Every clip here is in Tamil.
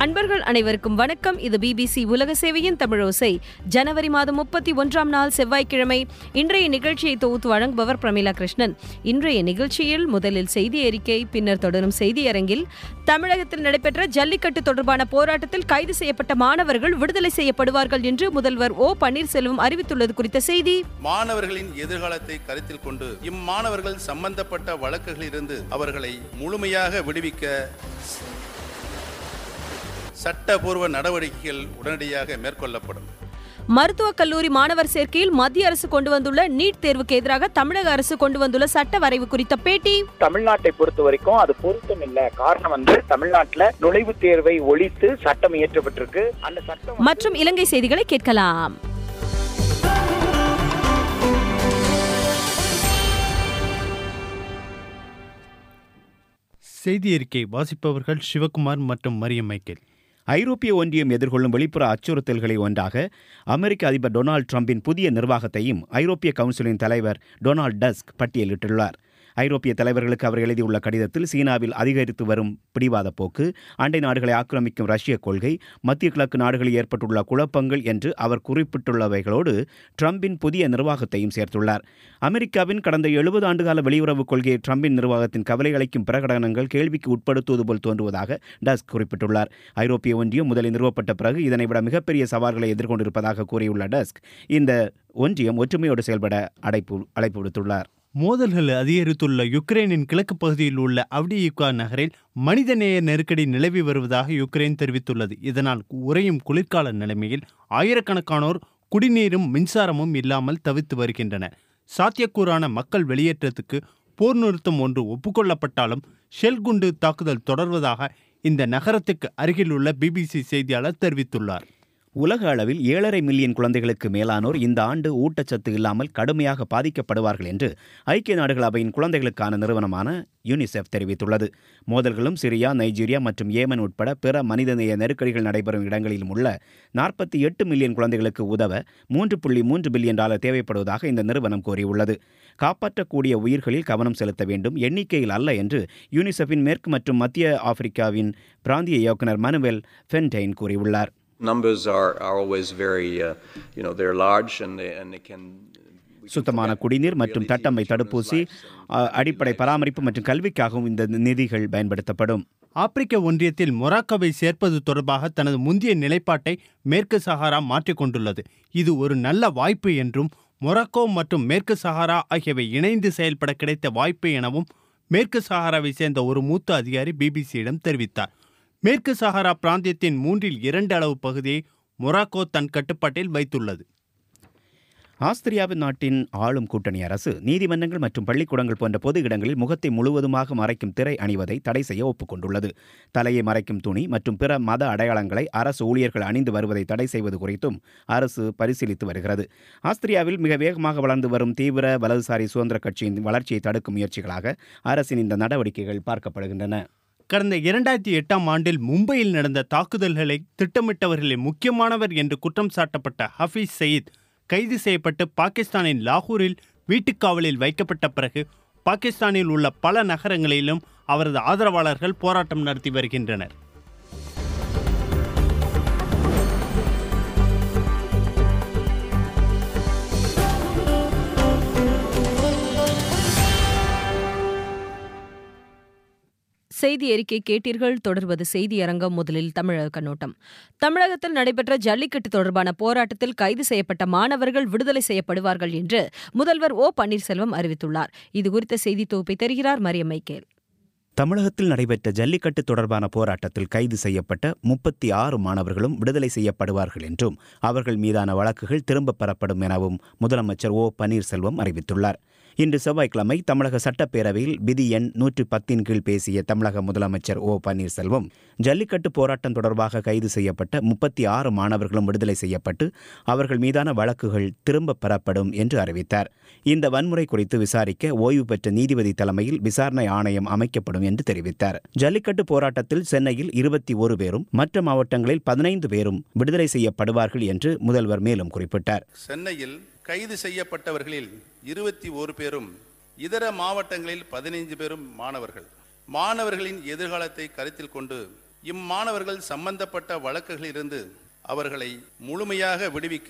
அன்பர்கள் அனைவருக்கும் வணக்கம் இது பிபிசி உலக சேவையின் தமிழோசை ஜனவரி மாதம் முப்பத்தி ஒன்றாம் நாள் செவ்வாய்க்கிழமை இன்றைய நிகழ்ச்சியை தொகுத்து வழங்குபவர் பிரமிளா கிருஷ்ணன் இன்றைய நிகழ்ச்சியில் முதலில் செய்தி அறிக்கை பின்னர் தொடரும் செய்தியரங்கில் தமிழகத்தில் நடைபெற்ற ஜல்லிக்கட்டு தொடர்பான போராட்டத்தில் கைது செய்யப்பட்ட மாணவர்கள் விடுதலை செய்யப்படுவார்கள் என்று முதல்வர் ஓ பன்னீர்செல்வம் அறிவித்துள்ளது குறித்த செய்தி மாணவர்களின் எதிர்காலத்தை கருத்தில் கொண்டு இம்மாணவர்கள் சம்பந்தப்பட்ட வழக்குகளிலிருந்து அவர்களை முழுமையாக விடுவிக்க சட்டபூர்வ நடவடிக்கைகள் உடனடியாக மேற்கொள்ளப்படும் மருத்துவக் கல்லூரி மாணவர் சேர்க்கையில் மத்திய அரசு கொண்டு வந்துள்ள நீட் தேர்வுக்கு எதிராக தமிழக அரசு கொண்டு வந்துள்ள சட்ட வரைவு குறித்த பேட்டி தமிழ்நாட்டை பொறுத்த வரைக்கும் அது பொருத்தம் இல்ல காரணம் வந்து தமிழ்நாட்டுல நுழைவுத் தேர்வை ஒழித்து சட்டம் இயற்றப்பட்டிருக்கு அந்த சட்டம் மற்றும் இலங்கை செய்திகளை கேட்கலாம் செய்தி அறிக்கை வாசிப்பவர்கள் சிவகுமார் மற்றும் மரியம் மைக்கேல் ஐரோப்பிய ஒன்றியம் எதிர்கொள்ளும் வெளிப்புற அச்சுறுத்தல்களில் ஒன்றாக அமெரிக்க அதிபர் டொனால்ட் ட்ரம்பின் புதிய நிர்வாகத்தையும் ஐரோப்பிய கவுன்சிலின் தலைவர் டொனால்ட் டஸ்க் பட்டியலிட்டுள்ளார் ஐரோப்பிய தலைவர்களுக்கு அவர் எழுதியுள்ள கடிதத்தில் சீனாவில் அதிகரித்து வரும் பிடிவாத போக்கு அண்டை நாடுகளை ஆக்கிரமிக்கும் ரஷ்ய கொள்கை மத்திய கிழக்கு நாடுகளில் ஏற்பட்டுள்ள குழப்பங்கள் என்று அவர் குறிப்பிட்டுள்ளவைகளோடு ட்ரம்பின் புதிய நிர்வாகத்தையும் சேர்த்துள்ளார் அமெரிக்காவின் கடந்த எழுபது ஆண்டுகால வெளியுறவுக் கொள்கையை ட்ரம்பின் நிர்வாகத்தின் கவலையளிக்கும் பிரகடனங்கள் கேள்விக்கு உட்படுத்துவது போல் தோன்றுவதாக டஸ்க் குறிப்பிட்டுள்ளார் ஐரோப்பிய ஒன்றியம் முதலில் நிறுவப்பட்ட பிறகு இதனை விட மிகப்பெரிய சவால்களை எதிர்கொண்டிருப்பதாக கூறியுள்ள டஸ்க் இந்த ஒன்றியம் ஒற்றுமையோடு செயல்பட அழைப்பு அழைப்பு விடுத்துள்ளார் மோதல்கள் அதிகரித்துள்ள யுக்ரைனின் கிழக்கு பகுதியில் உள்ள அவ்டியுகா நகரில் மனிதநேய நெருக்கடி நிலவி வருவதாக யுக்ரைன் தெரிவித்துள்ளது இதனால் உறையும் குளிர்கால நிலைமையில் ஆயிரக்கணக்கானோர் குடிநீரும் மின்சாரமும் இல்லாமல் தவித்து வருகின்றனர் சாத்தியக்கூறான மக்கள் வெளியேற்றத்துக்கு போர் நிறுத்தம் ஒன்று ஒப்புக்கொள்ளப்பட்டாலும் ஷெல் குண்டு தாக்குதல் தொடர்வதாக இந்த நகரத்துக்கு அருகிலுள்ள பிபிசி செய்தியாளர் தெரிவித்துள்ளார் உலக அளவில் ஏழரை மில்லியன் குழந்தைகளுக்கு மேலானோர் இந்த ஆண்டு ஊட்டச்சத்து இல்லாமல் கடுமையாக பாதிக்கப்படுவார்கள் என்று ஐக்கிய நாடுகள் அவையின் குழந்தைகளுக்கான நிறுவனமான யூனிசெஃப் தெரிவித்துள்ளது மோதல்களும் சிரியா நைஜீரியா மற்றும் ஏமன் உட்பட பிற மனிதநேய நெருக்கடிகள் நடைபெறும் இடங்களிலும் உள்ள நாற்பத்தி எட்டு மில்லியன் குழந்தைகளுக்கு உதவ மூன்று புள்ளி மூன்று பில்லியன் டாலர் தேவைப்படுவதாக இந்த நிறுவனம் கூறியுள்ளது காப்பாற்றக்கூடிய உயிர்களில் கவனம் செலுத்த வேண்டும் எண்ணிக்கையில் அல்ல என்று யூனிசெஃபின் மேற்கு மற்றும் மத்திய ஆப்பிரிக்காவின் பிராந்திய இயக்குனர் மனுவெல் ஃபென்டைன் கூறியுள்ளார் Numbers are, are always very, uh, you know, they're large and they, and they can. we can சுத்தமான prevent குடிநீர் மற்றும் really தட்டம்மை serious children's தடுப்பூசி lives and அ, அடிப்படை பராமரிப்பு மற்றும் கல்விக்காகவும் இந்த நிதிகள் பயன்படுத்தப்படும் ஆப்பிரிக்க ஒன்றியத்தில் மொராக்கோவை சேர்ப்பது தொடர்பாக தனது முந்தைய நிலைப்பாட்டை மேற்கு சஹாரா மாற்றிக்கொண்டுள்ளது இது ஒரு நல்ல வாய்ப்பு என்றும் மொராக்கோ மற்றும் மேற்கு சஹாரா ஆகியவை இணைந்து செயல்பட கிடைத்த வாய்ப்பு எனவும் மேற்கு சஹாராவை சேர்ந்த ஒரு மூத்த அதிகாரி பிபிசியிடம் தெரிவித்தார் மேற்கு சஹாரா பிராந்தியத்தின் மூன்றில் இரண்டு அளவு பகுதியை மொராக்கோ தன் கட்டுப்பாட்டில் வைத்துள்ளது ஆஸ்திரியாவின் நாட்டின் ஆளும் கூட்டணி அரசு நீதிமன்றங்கள் மற்றும் பள்ளிக்கூடங்கள் போன்ற பொது இடங்களில் முகத்தை முழுவதுமாக மறைக்கும் திரை அணிவதை தடை செய்ய ஒப்புக்கொண்டுள்ளது தலையை மறைக்கும் துணி மற்றும் பிற மத அடையாளங்களை அரசு ஊழியர்கள் அணிந்து வருவதை தடை செய்வது குறித்தும் அரசு பரிசீலித்து வருகிறது ஆஸ்திரியாவில் மிக வேகமாக வளர்ந்து வரும் தீவிர வலதுசாரி சுதந்திர கட்சியின் வளர்ச்சியை தடுக்கும் முயற்சிகளாக அரசின் இந்த நடவடிக்கைகள் பார்க்கப்படுகின்றன கடந்த இரண்டாயிரத்தி எட்டாம் ஆண்டில் மும்பையில் நடந்த தாக்குதல்களை திட்டமிட்டவர்களில் முக்கியமானவர் என்று குற்றம் சாட்டப்பட்ட ஹஃபீஸ் சயீத் கைது செய்யப்பட்டு பாகிஸ்தானின் லாகூரில் வீட்டுக்காவலில் வைக்கப்பட்ட பிறகு பாகிஸ்தானில் உள்ள பல நகரங்களிலும் அவரது ஆதரவாளர்கள் போராட்டம் நடத்தி வருகின்றனர் செய்தி அறிக்கை கேட்டீர்கள் தொடர்வது செய்தி அரங்கம் முதலில் தமிழக கண்ணோட்டம் தமிழகத்தில் நடைபெற்ற ஜல்லிக்கட்டு தொடர்பான போராட்டத்தில் கைது செய்யப்பட்ட மாணவர்கள் விடுதலை செய்யப்படுவார்கள் என்று முதல்வர் ஓ பன்னீர்செல்வம் அறிவித்துள்ளார் இதுகுறித்த செய்தி தொகுப்பை தருகிறார் மரியம் மைக்கேல் தமிழகத்தில் நடைபெற்ற ஜல்லிக்கட்டு தொடர்பான போராட்டத்தில் கைது செய்யப்பட்ட முப்பத்தி ஆறு மாணவர்களும் விடுதலை செய்யப்படுவார்கள் என்றும் அவர்கள் மீதான வழக்குகள் திரும்பப் பெறப்படும் எனவும் முதலமைச்சர் ஓ பன்னீர்செல்வம் அறிவித்துள்ளார் இன்று செவ்வாய்க்கிழமை தமிழக சட்டப்பேரவையில் விதி எண் நூற்றி பத்தின் கீழ் பேசிய தமிழக முதலமைச்சர் ஓ பன்னீர்செல்வம் ஜல்லிக்கட்டு போராட்டம் தொடர்பாக கைது செய்யப்பட்ட முப்பத்தி ஆறு மாணவர்களும் விடுதலை செய்யப்பட்டு அவர்கள் மீதான வழக்குகள் திரும்பப் பெறப்படும் என்று அறிவித்தார் இந்த வன்முறை குறித்து விசாரிக்க ஓய்வு பெற்ற நீதிபதி தலைமையில் விசாரணை ஆணையம் அமைக்கப்படும் என்று தெரிவித்தார் ஜல்லிக்கட்டு போராட்டத்தில் சென்னையில் இருபத்தி ஒரு பேரும் மற்ற மாவட்டங்களில் பதினைந்து பேரும் விடுதலை செய்யப்படுவார்கள் என்று முதல்வர் மேலும் குறிப்பிட்டார் சென்னையில் கைது செய்யப்பட்டவர்களில் இருபத்தி ஒரு பேரும் இதர மாவட்டங்களில் பதினைந்து பேரும் மாணவர்கள் மாணவர்களின் எதிர்காலத்தை கருத்தில் கொண்டு இம்மாணவர்கள் சம்பந்தப்பட்ட வழக்குகளிலிருந்து அவர்களை முழுமையாக விடுவிக்க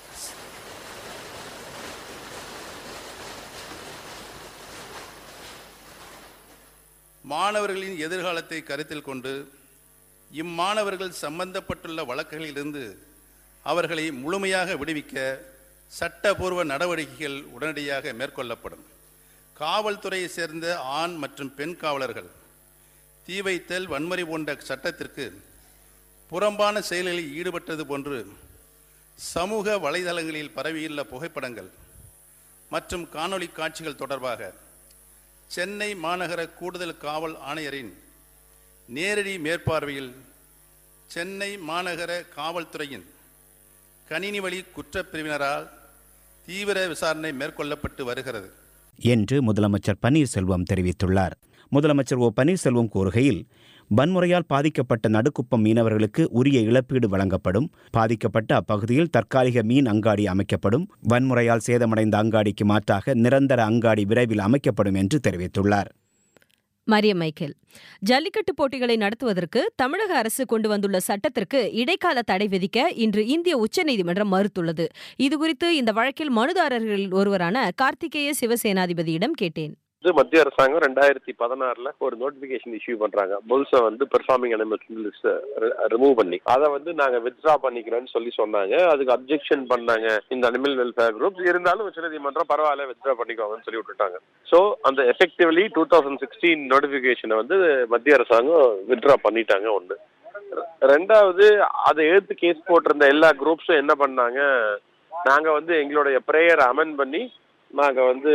மாணவர்களின் எதிர்காலத்தை கருத்தில் கொண்டு இம்மாணவர்கள் சம்பந்தப்பட்டுள்ள வழக்குகளிலிருந்து அவர்களை முழுமையாக விடுவிக்க சட்டபூர்வ நடவடிக்கைகள் உடனடியாக மேற்கொள்ளப்படும் காவல்துறையை சேர்ந்த ஆண் மற்றும் பெண் காவலர்கள் தீ வைத்தல் வன்முறை போன்ற சட்டத்திற்கு புறம்பான செயல்களில் ஈடுபட்டது போன்று சமூக வலைதளங்களில் பரவியுள்ள புகைப்படங்கள் மற்றும் காணொளி காட்சிகள் தொடர்பாக சென்னை மாநகர கூடுதல் காவல் ஆணையரின் நேரடி மேற்பார்வையில் சென்னை மாநகர காவல்துறையின் கணினி வழி குற்றப்பிரிவினரால் தீவிர விசாரணை மேற்கொள்ளப்பட்டு வருகிறது என்று முதலமைச்சர் பன்னீர்செல்வம் தெரிவித்துள்ளார் முதலமைச்சர் ஓ பன்னீர்செல்வம் கூறுகையில் வன்முறையால் பாதிக்கப்பட்ட நடுக்குப்பம் மீனவர்களுக்கு உரிய இழப்பீடு வழங்கப்படும் பாதிக்கப்பட்ட அப்பகுதியில் தற்காலிக மீன் அங்காடி அமைக்கப்படும் வன்முறையால் சேதமடைந்த அங்காடிக்கு மாற்றாக நிரந்தர அங்காடி விரைவில் அமைக்கப்படும் என்று தெரிவித்துள்ளார் மரியம் மைக்கேல் ஜல்லிக்கட்டு போட்டிகளை நடத்துவதற்கு தமிழக அரசு கொண்டு வந்துள்ள சட்டத்திற்கு இடைக்கால தடை விதிக்க இன்று இந்திய உச்சநீதிமன்றம் மறுத்துள்ளது இதுகுறித்து இந்த வழக்கில் மனுதாரர்களில் ஒருவரான கார்த்திகேய சிவசேனாதிபதியிடம் கேட்டேன் இது மத்திய அரசாங்கம் ரெண்டாயிரத்தி பதினாறுல ஒரு நோட்டிபிகேஷன் இஷ்யூ பண்றாங்க புல்ஸை வந்து பெர்ஃபார்மிங் அனிமல்ஸ் லிஸ்ட் ரிமூவ் பண்ணி அதை வந்து நாங்க வித்ட்ரா பண்ணிக்கிறோம்னு சொல்லி சொன்னாங்க அதுக்கு அப்ஜெக்ஷன் பண்ணாங்க இந்த அனிமல் வெல்ஃபேர் குரூப் இருந்தாலும் உச்சநீதிமன்றம் பரவாயில்ல வித்ட்ரா பண்ணிக்கோங்கன்னு சொல்லி விட்டுட்டாங்க ஸோ அந்த எஃபெக்டிவ்லி டூ தௌசண்ட் சிக்ஸ்டீன் நோட்டிபிகேஷனை வந்து மத்திய அரசாங்கம் வித்ட்ரா பண்ணிட்டாங்க ஒன்று ரெண்டாவது அதை எடுத்து கேஸ் போட்டிருந்த எல்லா குரூப்ஸும் என்ன பண்ணாங்க நாங்க வந்து எங்களுடைய ப்ரேயரை அமெண்ட் பண்ணி நாங்க வந்து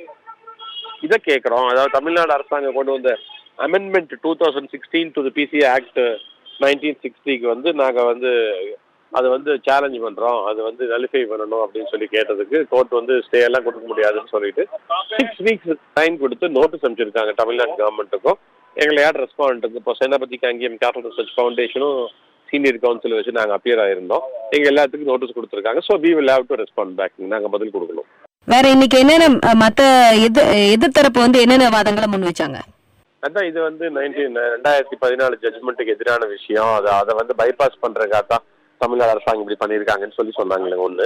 இதை கேட்குறோம் அதாவது தமிழ்நாடு அரசாங்கம் கொண்டு வந்த amendment two thousand sixteen to the PC act nineteen சிக்ஸ்டிக்கு வந்து நாங்கள் வந்து அதை வந்து சேலஞ்ச் பண்ணுறோம் அது வந்து நலிஃபை பண்ணணும் அப்படின்னு சொல்லி கேட்டதுக்கு கோர்ட் வந்து ஸ்டே எல்லாம் கொடுக்க முடியாதுன்னு சொல்லிட்டு சிக்ஸ் வீக்ஸ் டைம் கொடுத்து நோட்டீஸ் அனுப்பிச்சிருக்காங்க தமிழ்நாடு கவர்மெண்ட்டுக்கும் எங்களை யார் ரெஸ்பாண்ட் இப்போ சேனாபதி காங்கியம் கேபிட்டல் ரிசர்ச் ஃபவுண்டேஷனும் சீனியர் கவுன்சில் வச்சு நாங்கள் அப்பியர் ஆயிருந்தோம் எங்கள் எல்லாத்துக்கும் நோட்டீஸ் கொடுத்துருக்காங்க so we will have to respond back நாங்கள் பதில் கொடுக்கணும் வேற இன்னைக்கு என்னென்ன அஹ், மத்த எதிர் எதிர்த்தரப்பு வந்து என்னென்ன வாதங்களை முன் வச்சாங்க அதான் இது வந்து நைன்டீன் ரெண்டாயிரத்தி பதினாலு ஜட்மெண்ட்டுக்கு எதிரான விஷயம் அதை அதை வந்து பைபாஸ் பண்றதுக்காக தான் தமிழ்நாடு அரசாங்கம் இப்படி பண்ணியிருக்காங்கன்னு சொல்லி சொன்னாங்களே ஒன்று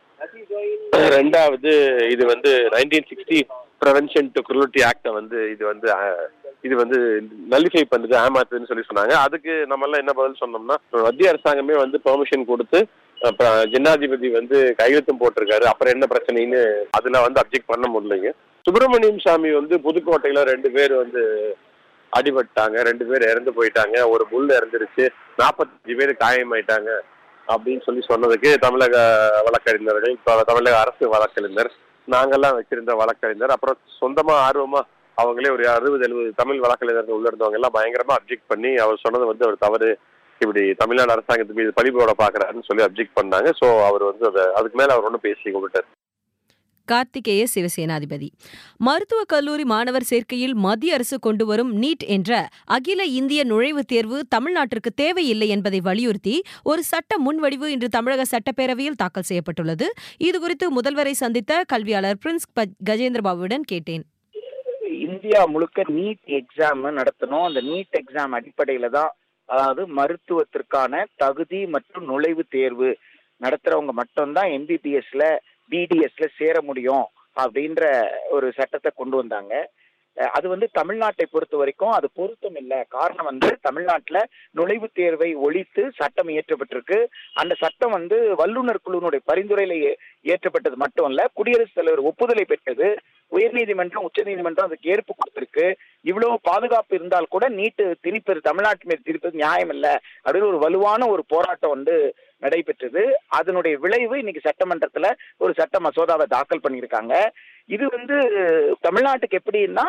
ரெண்டாவது இது வந்து nineteen sixty prevention to cruelty ஆக்டை வந்து இது வந்து அஹ், இது வந்து நல்லிஃபை பண்ணுது ஏமாத்துதுன்னு சொல்லி சொன்னாங்க அதுக்கு நம்ம எல்லாம் என்ன பதில் சொன்னோம்னா மத்திய அரசாங்கமே வந்து பெர்மிஷன் கொடுத்து அப்புறம் ஜனாதிபதி வந்து கையெழுத்தும் போட்டிருக்காரு அப்புறம் என்ன பிரச்சனைன்னு அதுல வந்து அப்ஜெக்ட் பண்ண முடியலைங்க சுப்பிரமணியம் சாமி வந்து புதுக்கோட்டையில ரெண்டு பேர் வந்து அடிபட்டாங்க ரெண்டு பேர் இறந்து போயிட்டாங்க ஒரு புல் இறந்துருச்சு நாற்பத்தஞ்சு பேர் காயமாயிட்டாங்க அப்படின்னு சொல்லி சொன்னதுக்கு தமிழக வழக்கறிஞர்கள் இப்போ தமிழக அரசு வழக்கறிஞர் நாங்கெல்லாம் வச்சிருந்த வழக்கறிஞர் அப்புறம் சொந்தமா ஆர்வமா அவங்களே ஒரு அறுபது எழுபது தமிழ் வழக்கறிஞர்கள் உள்ள இருந்தவங்க எல்லாம் பயங்கரமா அப்ஜெக்ட் பண்ணி அவர் சொன்னது வந்து ஒரு தவறு இப்படி தமிழ்நாடு அரசாங்கத்து மீது பழிபோட பாக்குறாருன்னு சொல்லி அப்ஜெக்ட் பண்ணாங்க ஸோ அவர் வந்து அதை அதுக்கு மேல அவர் ஒன்றும் பேசி விட்டார் கார்த்திகேய சிவசேனாதிபதி மருத்துவக் கல்லூரி மாணவர் சேர்க்கையில் மத்திய அரசு கொண்டு வரும் நீட் என்ற அகில இந்திய நுழைவுத் தேர்வு தமிழ்நாட்டிற்கு தேவையில்லை என்பதை வலியுறுத்தி ஒரு சட்ட முன்வடிவு இன்று தமிழக சட்டப்பேரவையில் தாக்கல் செய்யப்பட்டுள்ளது இதுகுறித்து முதல்வரை சந்தித்த கல்வியாளர் பிரின்ஸ் ப- கஜேந்திரபாபுவிடம் கேட்டேன் இந்தியா முழுக்க நீட் எக்ஸாம் நடத்தணும் அந்த நீட் எக்ஸாம் அடிப்படையில தான் அதாவது மருத்துவத்திற்கான தகுதி மற்றும் நுழைவுத் தேர்வு நடத்துறவங்க மட்டும்தான் எம்பிபிஎஸ்ல பிடிஎஸ்ல சேர முடியும் அப்படின்ற ஒரு சட்டத்தை கொண்டு வந்தாங்க அஹ் அது வந்து தமிழ்நாட்டை பொறுத்த வரைக்கும் அது பொருத்தம் இல்லை காரணம் வந்து தமிழ்நாட்டுல நுழைவுத் தேர்வை ஒழித்து சட்டம் இயற்றப்பட்டிருக்கு அந்த சட்டம் வந்து வல்லுநர் குழுவினுடைய பரிந்துரையில ஏ- ஏற்றப்பட்டது மட்டும் அல்ல குடியரசுத் தலைவர் ஒப்புதலை பெற்றது உயர்நீதிமன்றம் உச்சநீதிமன்றம் அதுக்கு ஏற்பு கொடுத்திருக்கு இவ்வளவு பாதுகாப்பு இருந்தால் கூட நீட்டு திணிப்பது தமிழ்நாட்டு மீது திணிப்பது நியாயம் இல்லை அப்படின்னு ஒரு வலுவான ஒரு போராட்டம் வந்து நடைபெற்றது அதனுடைய விளைவு இன்னைக்கு சட்டமன்றத்துல ஒரு சட்ட மசோதாவை தாக்கல் பண்ணியிருக்காங்க இது வந்து தமிழ்நாட்டுக்கு எப்படின்னா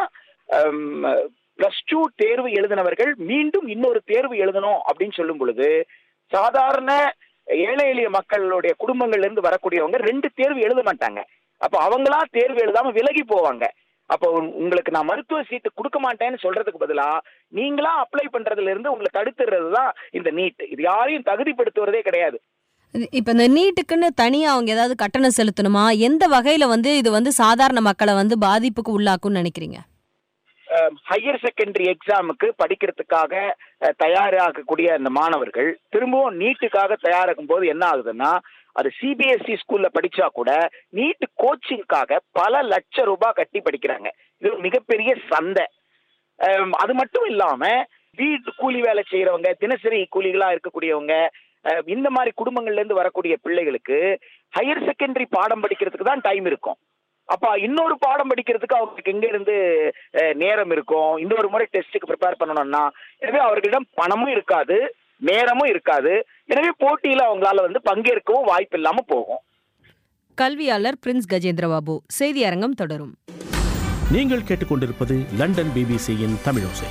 பிளஸ் டூ தேர்வு எழுதினவர்கள் மீண்டும் இன்னொரு தேர்வு எழுதணும் அப்படின்னு சொல்லும் பொழுது சாதாரண ஏழை எளிய மக்களுடைய குடும்பங்கள்ல இருந்து வரக்கூடியவங்க ரெண்டு தேர்வு எழுத மாட்டாங்க அப்ப அவங்களா தேர்வு எழுதாம விலகி போவாங்க அப்போ உ- உங்களுக்கு நான் மருத்துவ சீட்டு கொடுக்க மாட்டேன்னு சொல்றதுக்கு பதிலா நீங்களா அப்ளை பண்றதுல இருந்து உங்களை தடுத்துறது தான் இந்த நீட் இது யாரையும் தகுதிப்படுத்துவதே கிடையாது இப்ப இந்த நீட்டுக்குன்னு தனியா அவங்க ஏதாவது கட்டணம் செலுத்தணுமா எந்த வகையில வந்து இது வந்து சாதாரண மக்களை வந்து பாதிப்புக்கு உள்ளாக்கும்னு நினைக்கிறீங்க ஹையர் செகண்டரி எக்ஸாமுக்கு படிக்கிறதுக்காக அஹ், தயாராகக்கூடிய அந்த மாணவர்கள் திரும்பவும் நீட்டுக்காக தயாராகும் போது என்ன ஆகுதுன்னா அது சிபிஎஸ்இ ஸ்கூல்ல படிச்சா கூட நீட் கோச்சிங்காக பல லட்ச ரூபாய் கட்டி படிக்கிறாங்க இது ஒரு மிகப்பெரிய சந்தை அஹ், அது மட்டும் இல்லாம வீட்டு கூலி வேலை செய்யறவங்க தினசரி கூலிகளா இருக்கக்கூடியவங்க அஹ், இந்த மாதிரி குடும்பங்கள்ல இருந்து வரக்கூடிய பிள்ளைகளுக்கு ஹையர் செகண்டரி பாடம் படிக்கிறதுக்கு தான் டைம் இருக்கும் அப்ப இன்னொரு பாடம் படிக்கிறதுக்கு அவங்களுக்கு எங்க இருந்து அஹ், நேரம் இருக்கும் இன்னொரு முறை டெஸ்ட்டுக்கு ப்ரிப்பேர் பண்ணணும்னா எனவே அவர்களிடம் பணமும் இருக்காது நேரமும் இருக்காது எனவே போட்டியில அவங்களால வந்து பங்கேற்கவும் வாய்ப்பு இல்லாம போகும் கல்வியாளர் பிரின்ஸ் கஜேந்திரபாபு செய்தி அரங்கம் தொடரும் நீங்கள் கேட்டுக்கொண்டிருப்பது லண்டன் பிபிசியின் தமிழோசை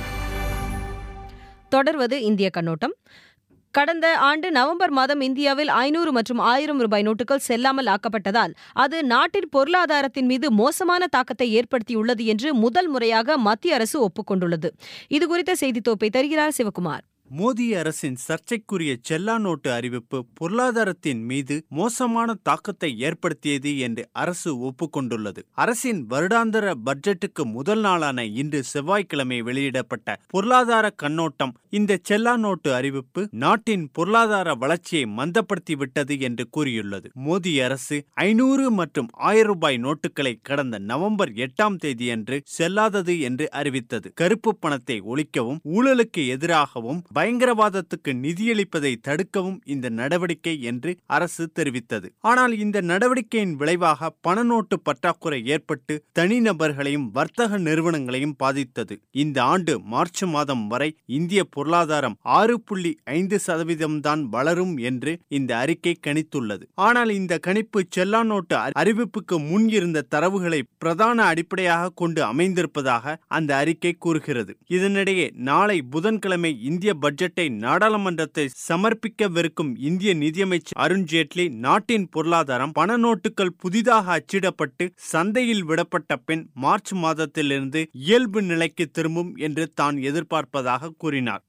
தொடர்வது இந்திய கண்ணோட்டம் கடந்த ஆண்டு நவம்பர் மாதம் இந்தியாவில் ஐநூறு மற்றும் ஆயிரம் ரூபாய் நோட்டுகள் செல்லாமல் ஆக்கப்பட்டதால் அது நாட்டின் பொருளாதாரத்தின் மீது மோசமான தாக்கத்தை ஏற்படுத்தியுள்ளது என்று முதல் முறையாக மத்திய அரசு ஒப்புக்கொண்டுள்ளது இதுகுறித்த செய்தி தொகுப்பை தருகிறார் சிவகுமார் மோடி அரசின் சர்ச்சைக்குரிய செல்லா நோட்டு அறிவிப்பு பொருளாதாரத்தின் மீது மோசமான தாக்கத்தை ஏற்படுத்தியது என்று அரசு ஒப்புக்கொண்டுள்ளது அரசின் வருடாந்திர பட்ஜெட்டுக்கு முதல் நாளான இன்று செவ்வாய்க்கிழமை வெளியிடப்பட்ட பொருளாதார கண்ணோட்டம் இந்த செல்லா நோட்டு அறிவிப்பு நாட்டின் பொருளாதார வளர்ச்சியை மந்தப்படுத்திவிட்டது என்று கூறியுள்ளது மோடி அரசு ஐநூறு மற்றும் ஆயிரம் ரூபாய் நோட்டுகளை கடந்த நவம்பர் எட்டாம் தேதியன்று செல்லாதது என்று அறிவித்தது கருப்பு பணத்தை ஒழிக்கவும் ஊழலுக்கு எதிராகவும் பயங்கரவாதத்துக்கு நிதியளிப்பதை தடுக்கவும் இந்த நடவடிக்கை என்று அரசு தெரிவித்தது ஆனால் இந்த நடவடிக்கையின் விளைவாக பண நோட்டு பற்றாக்குறை ஏற்பட்டு தனிநபர்களையும் வர்த்தக நிறுவனங்களையும் பாதித்தது இந்த ஆண்டு மார்ச் மாதம் வரை இந்திய பொருளாதாரம் ஆறு புள்ளி ஐந்து சதவீதம்தான் வளரும் என்று இந்த அறிக்கை கணித்துள்ளது ஆனால் இந்த கணிப்பு செல்லா நோட்டு அறி- அறிவிப்புக்கு முன் இருந்த தரவுகளை பிரதான அடிப்படையாக கொண்டு அமைந்திருப்பதாக அந்த அறிக்கை கூறுகிறது இதனிடையே நாளை புதன்கிழமை இந்திய பட்ஜெட்டை நாடாளுமன்றத்தை சமர்ப்பிக்கவிருக்கும் இந்திய நிதியமைச்சர் அருண் ஜேட்லி நாட்டின் பொருளாதாரம் பண நோட்டுகள் புதிதாக அச்சிடப்பட்டு சந்தையில் விடப்பட்ட பின் மார்ச் மாதத்திலிருந்து இயல்பு நிலைக்கு திரும்பும் என்று தான் எதிர்பார்ப்பதாக கூறினார்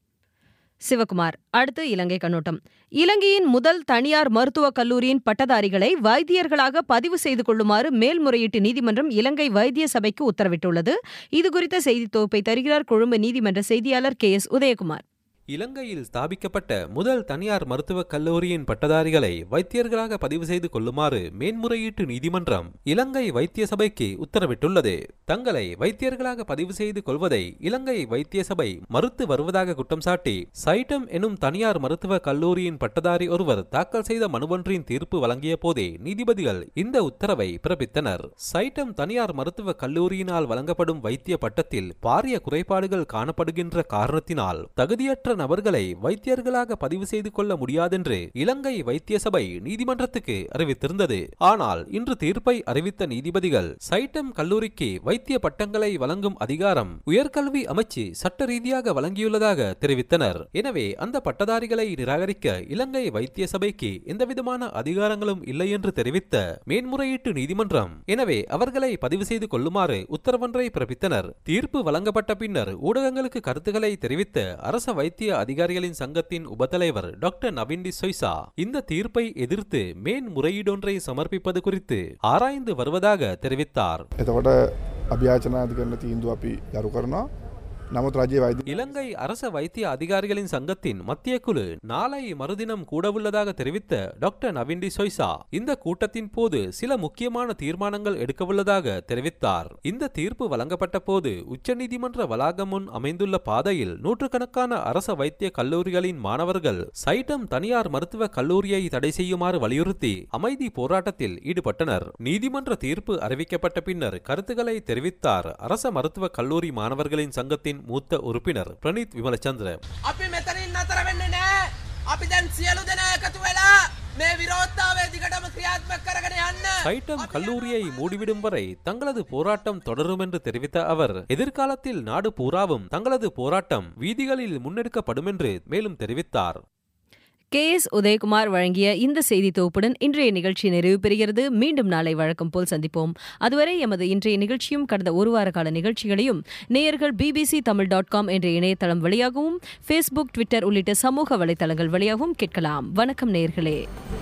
சிவகுமார் அடுத்து இலங்கை கண்ணோட்டம் இலங்கையின் முதல் தனியார் மருத்துவக் கல்லூரியின் பட்டதாரிகளை வைத்தியர்களாக பதிவு செய்து கொள்ளுமாறு மேல்முறையீட்டு நீதிமன்றம் இலங்கை வைத்திய சபைக்கு உத்தரவிட்டுள்ளது இதுகுறித்த செய்தி தொகுப்பை தருகிறார் கொழும்பு நீதிமன்ற செய்தியாளர் கே எஸ் உதயகுமார் இலங்கையில் ஸ்தாபிக்கப்பட்ட முதல் தனியார் மருத்துவக் கல்லூரியின் பட்டதாரிகளை வைத்தியர்களாக பதிவு செய்து கொள்ளுமாறு மேன்முறையீட்டு நீதிமன்றம் இலங்கை வைத்திய சபைக்கு உத்தரவிட்டுள்ளது தங்களை வைத்தியர்களாக பதிவு செய்து கொள்வதை இலங்கை வைத்திய சபை மறுத்து வருவதாக குற்றம் சாட்டி சைட்டம் எனும் தனியார் மருத்துவக் கல்லூரியின் பட்டதாரி ஒருவர் தாக்கல் செய்த மனுவொன்றின் தீர்ப்பு வழங்கிய போதே நீதிபதிகள் இந்த உத்தரவை பிறப்பித்தனர் சைட்டம் தனியார் மருத்துவக் கல்லூரியினால் வழங்கப்படும் வைத்திய பட்டத்தில் பாரிய குறைபாடுகள் காணப்படுகின்ற காரணத்தினால் தகுதியற்ற நபர்களை வைத்தியர்களாக பதிவு செய்து கொள்ள முடியாதென்று இலங்கை வைத்திய சபை நீதிமன்றத்துக்கு அறிவித்திருந்தது ஆனால் இன்று தீர்ப்பை அறிவித்த நீதிபதிகள் சைட்டம் கல்லூரிக்கு வைத்திய பட்டங்களை வழங்கும் அதிகாரம் உயர்கல்வி அமைச்சு சட்ட ரீதியாக வழங்கியுள்ளதாக தெரிவித்தனர் எனவே அந்த பட்டதாரிகளை நிராகரிக்க இலங்கை வைத்திய சபைக்கு எந்தவிதமான அதிகாரங்களும் இல்லை என்று தெரிவித்த மேன்முறையீட்டு நீதிமன்றம் எனவே அவர்களை பதிவு செய்து கொள்ளுமாறு உத்தரவொன்றை பிறப்பித்தனர் தீர்ப்பு வழங்கப்பட்ட பின்னர் ஊடகங்களுக்கு கருத்துக்களை தெரிவித்த அரச வைத்திய அதிகாரிகளின் சங்கத்தின் உபத்தலைவர் டாக்டர் நவீன் டி சொய்சா இந்த தீர்ப்பை எதிர்த்து மேன்முறையீடொன்றை சமர்ப்பிப்பது குறித்து ஆராய்ந்து வருவதாக தெரிவித்தார் එතකොට අභ්‍යාචනාධ කරන තීන්දුව අපි ගරු කරනවා නමුත් රජය වෛද இலங்கை அரச வைத்திய அதிகாரிகளின் சங்கத்தின் மத்திய குழு நாளை மறுதினம் கூடவுள்ளதாக தெரிவித்த டாக்டர் நவீன் டி சொய்சா இந்த கூட்டத்தின் போது சில முக்கியமான தீர்மானங்கள் எடுக்கவுள்ளதாக தெரிவித்தார் இந்த தீர்ப்பு வழங்கப்பட்ட போது உச்சநீதிமன்ற வளாகம் முன் அமைந்துள்ள பாதையில் நூற்றுக்கணக்கான அரச வைத்திய கல்லூரிகளின் மாணவர்கள் சைட்டம் தனியார் மருத்துவ கல்லூரியை தடை செய்யுமாறு வலியுறுத்தி அமைதி போராட்டத்தில் ஈடுபட்டனர் நீதிமன்ற தீர்ப்பு அறிவிக்கப்பட்ட பின்னர் கருத்துக்களை தெரிவித்தார் அரச மருத்துவ கல்லூரி மாணவர்களின் சங்கத்தின் மூத்த உறுப்பினர் பிரணீத் விமலச்சந்திர අපි මෙතනින් නතර වෙන්නේ නෑ අපි දැන් සියලු දෙනා එකතු වෙලා මේ විරෝධතාවය දිගටම ක්‍රියාත්මක කරගෙන යන්න சைட்டம் கல்லூரியை மூடிவிடும் வரை தங்களது போராட்டம் தொடரும் என்று தெரிவித்த அவர் எதிர்காலத்தில் நாடு பூராவும் தங்களது போராட்டம் வீதிகளில் முன்னெடுக்கப்படும் என்று மேலும் தெரிவித்தார் கே எஸ் உதயகுமார் வழங்கிய இந்த செய்தி தொகுப்புடன் இன்றைய நிகழ்ச்சி நிறைவு பெறுகிறது மீண்டும் நாளை வழக்கம் போல் சந்திப்போம் அதுவரை எமது இன்றைய நிகழ்ச்சியும் கடந்த ஒரு வார கால நிகழ்ச்சிகளையும் நேயர்கள் பிபிசி தமிழ் டாட் காம் என்ற இணையதளம் வழியாகவும் ஃபேஸ்புக் ட்விட்டர் உள்ளிட்ட சமூக வலைதளங்கள் வழியாகவும் கேட்கலாம் வணக்கம் நேயர்களே